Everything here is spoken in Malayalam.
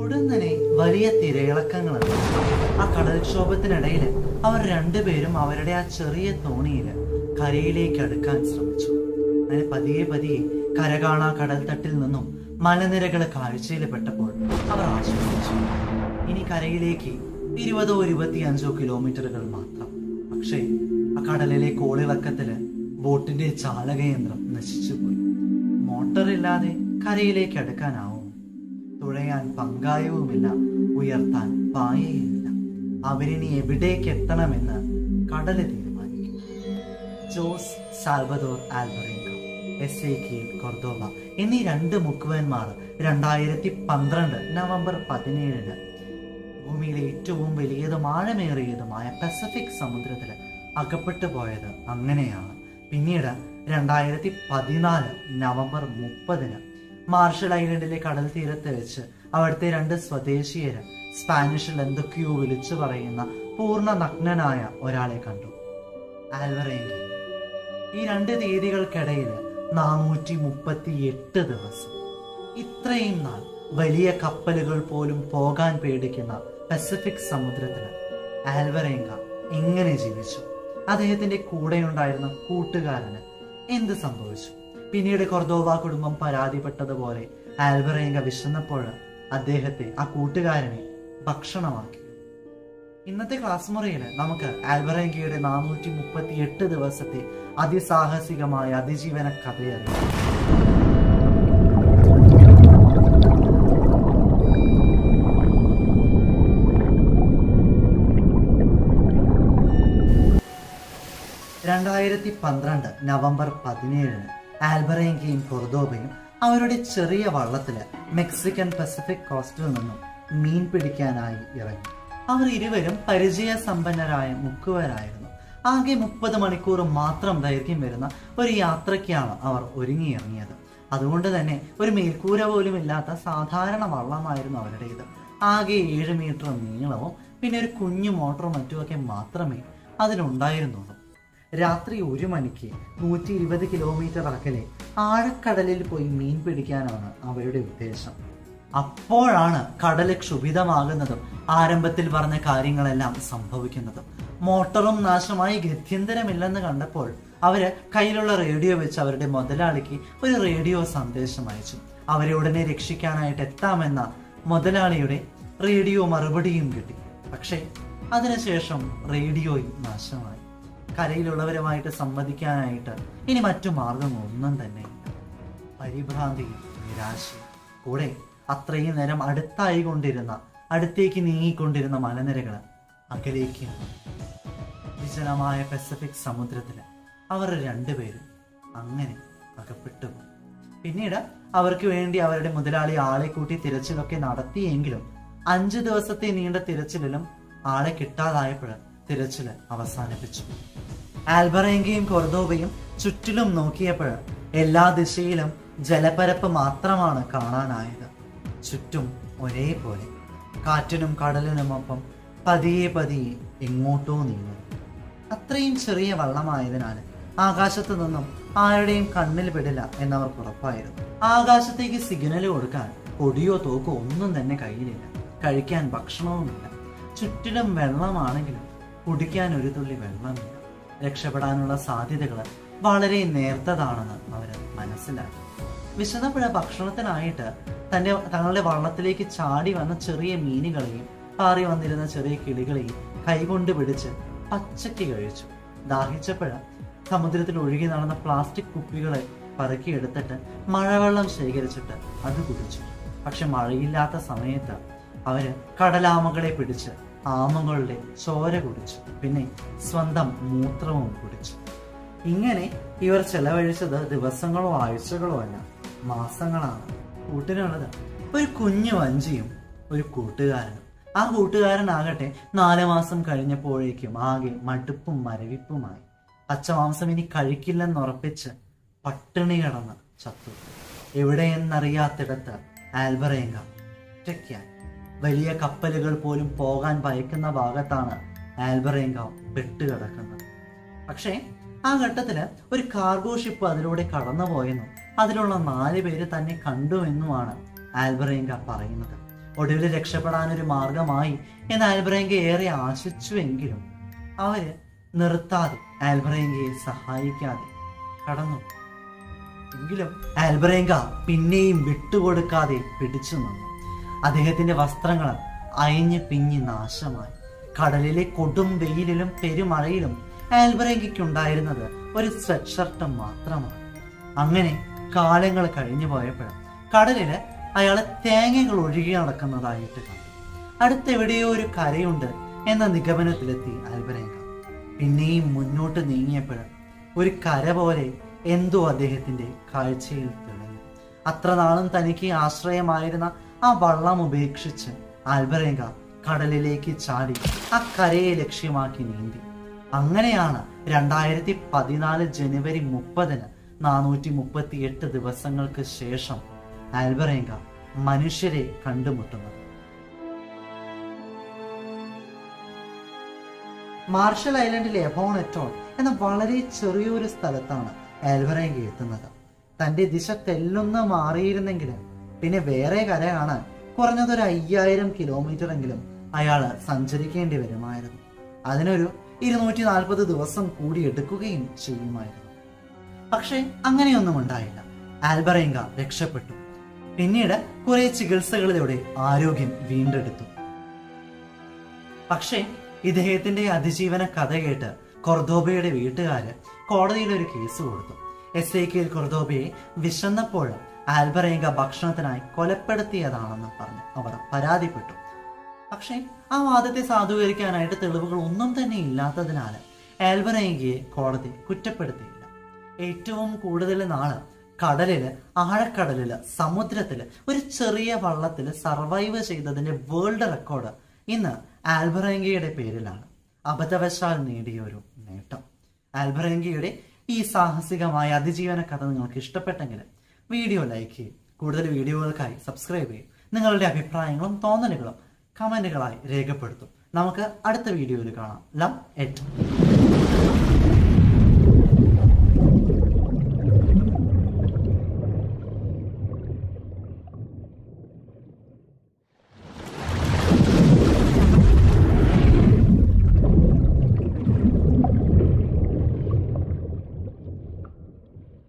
പൊടുന്നനെ വലിയ തിരയിളക്കങ്ങളുണ്ട് ആ കടൽക്ഷോഭത്തിനിടയിൽ അവർ രണ്ടുപേരും അവരുടെ ആ ചെറിയ തോണിയിൽ കരയിലേക്ക് അടുക്കാൻ ശ്രമിച്ചു അങ്ങനെ പതിയെ പതിയെ കര കാണാ കടൽ തട്ടിൽ നിന്നും മലനിരകൾ കാഴ്ചയിൽ പെട്ടപ്പോൾ അവർ ആശ്വസിച്ചു ഇനി കരയിലേക്ക് ഇരുപതോ ഇരുപത്തിയഞ്ചോ കിലോമീറ്ററുകൾ മാത്രം പക്ഷേ ആ കടലിലെ കോളിളക്കത്തില് ബോട്ടിന്റെ ചാലകയന്ത്രം നശിച്ചുപോയി മോട്ടറില്ലാതെ കരയിലേക്ക് അടുക്കാനാവും തുഴയാൻ പങ്കായവുമില്ല ഉയർത്താൻ പായയുമില്ല അവരിനി എവിടേക്ക് എത്തണമെന്ന് കടല് തീരുമാനിക്കും Jose Salvador Alvarenga Ezequiel Cordoba എന്നീ രണ്ട് മുക്കുവന്മാർ രണ്ടായിരത്തി പന്ത്രണ്ട് നവംബർ പതിനേഴിന് ഭൂമിയിലെ ഏറ്റവും വലിയതും ആഴമേറിയതുമായ പസഫിക് സമുദ്രത്തിൽ അകപ്പെട്ടു പോയത് അങ്ങനെയാണ് പിന്നീട് രണ്ടായിരത്തി പതിനാല് നവംബർ മുപ്പതിന് മാർഷൽ ഐലൻഡിലെ കടൽ തീരത്ത് വെച്ച് അവിടുത്തെ രണ്ട് സ്വദേശീയര് സ്പാനിഷിൽ എന്തൊക്കെയോ വിളിച്ചു പറയുന്ന പൂർണ്ണ നഗ്നനായ ഒരാളെ കണ്ടു ആൽവറേങ്കി ഈ രണ്ട് തീയതികൾക്കിടയിൽ നാനൂറ്റി മുപ്പത്തി എട്ട് ദിവസം ഇത്രയും നാൾ വലിയ കപ്പലുകൾ പോലും പോകാൻ പേടിക്കുന്ന പസഫിക് സമുദ്രത്തില് ആൽവറേങ്ക എങ്ങനെ ജീവിച്ചു അദ്ദേഹത്തിന്റെ കൂടെയുണ്ടായിരുന്ന കൂട്ടുകാരന് എന്ത് സംഭവിച്ചു പിന്നീട് കൊർദോവ കുടുംബം പരാതിപ്പെട്ടതുപോലെ ആൽവറേങ്ക വിശന്നപ്പോൾ അദ്ദേഹത്തെ ആ കൂട്ടുകാരനെ ഭക്ഷണമാക്കി ഇന്നത്തെ ക്ലാസ് മുറിയിൽ നമുക്ക് ആൽബറേങ്കയുടെ നാനൂറ്റി മുപ്പത്തി എട്ട് ദിവസത്തെ അതിസാഹസികമായ അതിജീവന കഥയറിയാം രണ്ടായിരത്തി പന്ത്രണ്ട് നവംബർ പതിനേഴിന് ആൽബറേങ്കയും കൊർദോബയും അവരുടെ ചെറിയ വള്ളത്തില് മെക്സിക്കൻ പസഫിക് കോസ്റ്റിൽ നിന്നും മീൻ പിടിക്കാനായി ഇറങ്ങി അവർ ഇരുവരും പരിചയസമ്പന്നരായ മുക്കുവരായിരുന്നു ആകെ മുപ്പത് മണിക്കൂർ മാത്രം ദൈർഘ്യം വരുന്ന ഒരു യാത്രയ്ക്കാണ് അവർ ഒരുങ്ങിയിറങ്ങിയത് അതുകൊണ്ട് തന്നെ ഒരു മേൽക്കൂര പോലും ഇല്ലാത്ത സാധാരണ വള്ളമായിരുന്നു അവരുടേത് ആകെ ഏഴ് മീറ്റർ നീളവും പിന്നെ ഒരു കുഞ്ഞു മോട്ടറും മറ്റുമൊക്കെ മാത്രമേ അതിലുണ്ടായിരുന്നുള്ളൂ രാത്രി ഒരു മണിക്ക് നൂറ്റി ഇരുപത് കിലോമീറ്റർ അകലെ ആഴക്കടലിൽ പോയി മീൻ പിടിക്കാനാണ് അവരുടെ ഉദ്ദേശം അപ്പോഴാണ് കടല് ക്ഷുഭിതമാകുന്നതും ആരംഭത്തിൽ പറഞ്ഞ കാര്യങ്ങളെല്ലാം സംഭവിക്കുന്നതും മോട്ടറും നാശമായി ഗത്യന്തരമില്ലെന്ന് കണ്ടപ്പോൾ അവര് കയ്യിലുള്ള റേഡിയോ വെച്ച് അവരുടെ മുതലാളിക്ക് ഒരു റേഡിയോ സന്ദേശം അയച്ചു അവരെ ഉടനെ രക്ഷിക്കാനായിട്ട് എത്താമെന്ന മുതലാളിയുടെ റേഡിയോ മറുപടിയും കിട്ടി പക്ഷേ അതിനുശേഷം റേഡിയോയും നാശമായി കരയിലുള്ളവരുമായിട്ട് സംവദിക്കാനായിട്ട് ഇനി മറ്റു മാർഗമൊന്നും തന്നെ ഇല്ല പരിഭ്രാന്തിയും നിരാശയും കൂടെ അത്രയും നേരം അടുത്തായി കൊണ്ടിരുന്ന അടുത്തേക്ക് നീങ്ങിക്കൊണ്ടിരുന്ന മലനിരകൾ അകലേക്ക് മാറി. വിജനമായ പസഫിക് സമുദ്രത്തില് അവർ രണ്ടുപേരും അങ്ങനെ അകപ്പെട്ടു പോയി പിന്നീട് അവർക്ക് വേണ്ടി അവരുടെ മുതലാളി ആളെ കൂട്ടി തിരച്ചിലൊക്കെ നടത്തിയെങ്കിലും അഞ്ചു ദിവസത്തെ നീണ്ട തിരച്ചിലിലും ആളെ കിട്ടാതായപ്പോൾ തിരച്ചില് അവസാനിപ്പിച്ചു ആൽബറേങ്കയും കൊർദോബയും ചുറ്റിലും നോക്കിയപ്പോൾ എല്ലാ ദിശയിലും ജലപരപ്പ് മാത്രമാണ് കാണാനായത് ചുറ്റും ഒരേപോലെ കാറ്റിനും കടലിനുമൊപ്പം പതിയെ പതിയെ എങ്ങോട്ടോ നീങ്ങുന്നു അത്രയും ചെറിയ വള്ളമായതിനാൽ ആകാശത്ത് നിന്നും ആരുടെയും കണ്ണിൽ പെടില്ല എന്നവർക്ക് ഉറപ്പായിരുന്നു ആകാശത്തേക്ക് സിഗ്നൽ കൊടുക്കാൻ കൊടിയോ തോക്കോ ഒന്നും തന്നെ കയ്യിലില്ല കഴിക്കാൻ ഭക്ഷണവുമില്ല ചുറ്റിലും വെള്ളമാണെങ്കിലും കുടിക്കാൻ ഒരു തുള്ളി വെള്ളമില്ല രക്ഷപ്പെടാനുള്ള സാധ്യതകൾ വളരെ നേർത്തതാണെന്ന് അവർ മനസ്സിലാക്കി വിശന്നപ്പുഴ ഭക്ഷണത്തിനായിട്ട് തന്റെ തങ്ങളുടെ വള്ളത്തിലേക്ക് ചാടി വന്ന ചെറിയ മീനുകളെയും പാറി വന്നിരുന്ന ചെറിയ കിളികളെയും കൈകൊണ്ട് പിടിച്ച് പച്ചയ്ക്ക് കഴിച്ചു ദാഹിച്ചപ്പോഴ സമുദ്രത്തിൽ ഒഴുകി നടന്ന പ്ലാസ്റ്റിക് കുപ്പികളെ പറക്കിയെടുത്തിട്ട് മഴവെള്ളം ശേഖരിച്ചിട്ട് അത് കുടിച്ചു പക്ഷെ മഴയില്ലാത്ത സമയത്ത് അവര് കടലാമകളെ പിടിച്ച് ആമകളുടെ ചോര കുടിച്ചു പിന്നെ സ്വന്തം മൂത്രവും കുടിച്ചു ഇങ്ങനെ ഇവർ ചെലവഴിച്ചത് ദിവസങ്ങളോ ആഴ്ചകളോ അല്ല മാസങ്ങളാണ് കൂട്ടിനുള്ളത് ഒരു കുഞ്ഞു വഞ്ചിയും ഒരു കൂട്ടുകാരനും ആ കൂട്ടുകാരനാകട്ടെ നാല് മാസം കഴിഞ്ഞപ്പോഴേക്കും ആകെ മടുപ്പും മരവിപ്പുമായി പച്ചമാംസം ഇനി കഴിക്കില്ലെന്നുറപ്പിച്ച് പട്ടിണി കിടന്ന് ചത്തു എവിടെയെന്നറിയാത്തിടത്ത് ആൽബറേങ്ക ഒറ്റയ്ക്കായി വലിയ കപ്പലുകൾ പോലും പോകാൻ ഭയക്കുന്ന ഭാഗത്താണ് ആൽബറേങ്ക പെട്ടുകിടക്കുന്നത് പക്ഷേ ആ ഘട്ടത്തില് ഒരു കാർഗോ ഷിപ്പ് അതിലൂടെ കടന്നുപോയെന്നും അതിലുള്ള നാല് പേര് തന്നെ കണ്ടു എന്നുമാണ് ആൽബറേങ്ക പറയുന്നത് ഒടുവിൽ രക്ഷപ്പെടാനൊരു മാർഗമായി എന്ന് ആൽബ്രേങ്ക ഏറെ ആശിച്ചുവെങ്കിലും അവര് നിർത്താതെ ആൽബ്രേങ്കയെ സഹായിക്കാതെ കടന്നു എങ്കിലും ആൽബ്രേങ്ക പിന്നെയും വിട്ടുകൊടുക്കാതെ പിടിച്ചു നിന്നു അദ്ദേഹത്തിന്റെ വസ്ത്രങ്ങൾ അയഞ്ഞ് പിഞ്ഞി നാശമായി കടലിലെ കൊടും വെയിലിലും പെരുമഴയിലും ആൽബ്രേങ്കയ്ക്കുണ്ടായിരുന്നത് ഒരു സ്വെറ്റ് ഷർട്ട് മാത്രമാണ് അങ്ങനെ കാലങ്ങൾ കഴിഞ്ഞു പോയപ്പോൾ കടലില് അയാളെ തേങ്ങകൾ ഒഴുകി നടക്കുന്നതായിട്ട് കണ്ടു അടുത്തെവിടെയോ ഒരു കരയുണ്ട് എന്ന നിഗമനത്തിലെത്തി ആൽബരേങ്ക പിന്നെയും മുന്നോട്ട് നീങ്ങിയപ്പോൾ ഒരു കര പോലെ എന്തോ അദ്ദേഹത്തിന്റെ കാഴ്ചയിൽ തെളിഞ്ഞു അത്ര നാളും തനിക്ക് ആശ്രയമായിരുന്ന ആ വള്ളം ഉപേക്ഷിച്ച് ആൽബരേങ്ക കടലിലേക്ക് ചാടി ആ കരയെ ലക്ഷ്യമാക്കി നീന്തി അങ്ങനെയാണ് രണ്ടായിരത്തി പതിനാല് ജനുവരി മുപ്പതിന് നാനൂറ്റി മുപ്പത്തി എട്ട് ദിവസങ്ങൾക്ക് ശേഷം ആൽബറേങ്ക മനുഷ്യരെ കണ്ടുമുട്ടുന്നത് മാർഷൽ ഐലൻഡിലെ എബോണറ്റോൾ എന്ന വളരെ ചെറിയൊരു സ്ഥലത്താണ് ആൽബറേങ്ക എത്തുന്നത് തന്റെ ദിശ തെല്ലൊന്ന് മാറിയിരുന്നെങ്കിൽ പിന്നെ വേറെ കര കാണാൻ കുറഞ്ഞതൊരു അയ്യായിരം കിലോമീറ്റർ എങ്കിലും അയാൾ സഞ്ചരിക്കേണ്ടി വരുമായിരുന്നു അതിനൊരു ഇരുന്നൂറ്റി നാൽപ്പത് ദിവസം കൂടി എടുക്കുകയും ചെയ്യുമായിരുന്നു പക്ഷേ അങ്ങനെയൊന്നും ഉണ്ടായില്ല ആൽബറേങ്ക രക്ഷപ്പെട്ടു പിന്നീട് കുറെ ചികിത്സകളിലൂടെ ആരോഗ്യം വീണ്ടെടുത്തു പക്ഷേ ഇദ്ദേഹത്തിന്റെ അതിജീവന കഥ കേട്ട് കൊർദോബയുടെ വീട്ടുകാര് കോടതിയിൽ ഒരു കേസ് കൊടുത്തു എസ് ഐ കെയിൽ കൊർദോബയെ വിശന്നപ്പോൾ ആൽബറേങ്ക ഭക്ഷണത്തിനായി കൊലപ്പെടുത്തിയതാണെന്ന് പറഞ്ഞ് അവർ പരാതിപ്പെട്ടു പക്ഷേ ആ വാദത്തെ സാധൂകരിക്കാനായിട്ട് തെളിവുകൾ ഒന്നും തന്നെ ഇല്ലാത്തതിനാൽ ആൽബറേങ്കയെ കോടതി കുറ്റപ്പെടുത്തിയില്ല ഏറ്റവും കൂടുതൽ നാള് കടലില് ആഴക്കടലില് സമുദ്രത്തില് ഒരു ചെറിയ വള്ളത്തില് സർവൈവ് ചെയ്തതിന്റെ വേൾഡ് റെക്കോർഡ് ഇന്ന് ആൽബറേങ്കയുടെ പേരിലാണ് അബദ്ധവശാൽ നേടിയ ഒരു നേട്ടം ആൽബറേങ്കയുടെ ഈ സാഹസികമായ അതിജീവന കഥ നിങ്ങൾക്ക് ഇഷ്ടപ്പെട്ടെങ്കിൽ വീഡിയോ ലൈക്ക് ചെയ്യും കൂടുതൽ വീഡിയോകൾക്കായി സബ്സ്ക്രൈബ് ചെയ്യും നിങ്ങളുടെ അഭിപ്രായങ്ങളും തോന്നലുകളും കമന്റുകളായി രേഖപ്പെടുത്തും നമുക്ക് അടുത്ത വീഡിയോയിൽ കാണാം ലവ് എറ്റ്